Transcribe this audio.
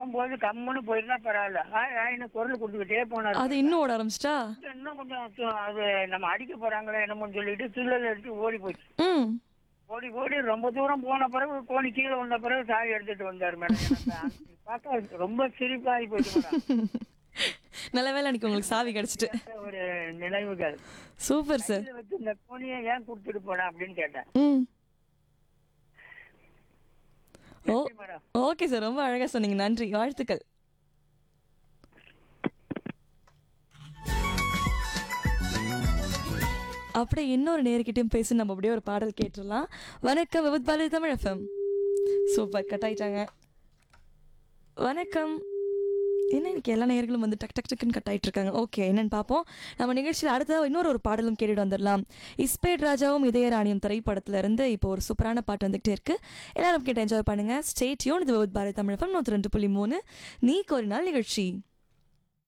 போகும்போது கம்முன்னு போயிருந்தா பரவாயில்ல ஆய் ஆயின்னு குரல் கொடுத்துக்கிட்டே போனாரு அது இன்னும் ஓட ஆரம்பிச்சிட்டா இன்னும் கொஞ்சம் து- அது நம்ம அடிக்க போறாங்களே என்னமோன்னு சொல்லிட்டு சில்லல எடுத்து ஓடி போச்சு ம் ஓடி ஓடி ரொம்ப தூரம் போன பிறகு கோணி கீழே வந்த பிறகு சாவி எடுத்துட்டு வந்தாரு மேடம் எனக்கு அது பார்த்தா ரொம்ப சிரிப்பாகி போச்சு மேடம் நல்ல வேலை அன்னைக்கு உங்களுக்கு சாவி கிடைச்சிட்டு ஒரு நினைவுகள் சூப்பர் சார் கையில வச்சு இந்த கோணியை ஏன் கொடுத்துட்டு போன அப்படின்னு கேட்டேன் ம் ஓ நன்றி மேடம் ஓகே சார் ரொம்ப அழகா சொன்னீங்க நன்றி வாழ்த்துக்கள் அப்படியே இன்னொரு நேர்கிட்டயும் பேசி நம்ம அப்படியே ஒரு பாடல் கேட்டுடலாம் வணக்கம் விபத் பாலி தமிழ் எஃப்எம் சூப்பர் கட் ஆயிட்டாங்க வணக்கம் என்ன இன்னைக்கு எல்லா நேர்களும் வந்து டக் டக் டக்குன்னு கட் ஆயிட்டு இருக்காங்க ஓகே என்னன்னு பார்ப்போம் நம்ம நிகழ்ச்சியில் அடுத்ததாக இன்னொரு ஒரு பாடலும் கேட்டுட்டு வந்துடலாம் இஸ்பேட் ராஜாவும் இதயராணியும் திரைப்படத்துல இருந்து இப்போ ஒரு சூப்பரான பாட்டு வந்துகிட்டே இருக்கு எல்லாரும் கேட்டு என்ஜாய் பண்ணுங்க ஸ்டேட்யூன் இது விபத் பாரதி தமிழ் எஃப்எம் நூற்றி ரெண்டு புள்ளி மூணு நீ ஒரு நாள் நிகழ்ச்சி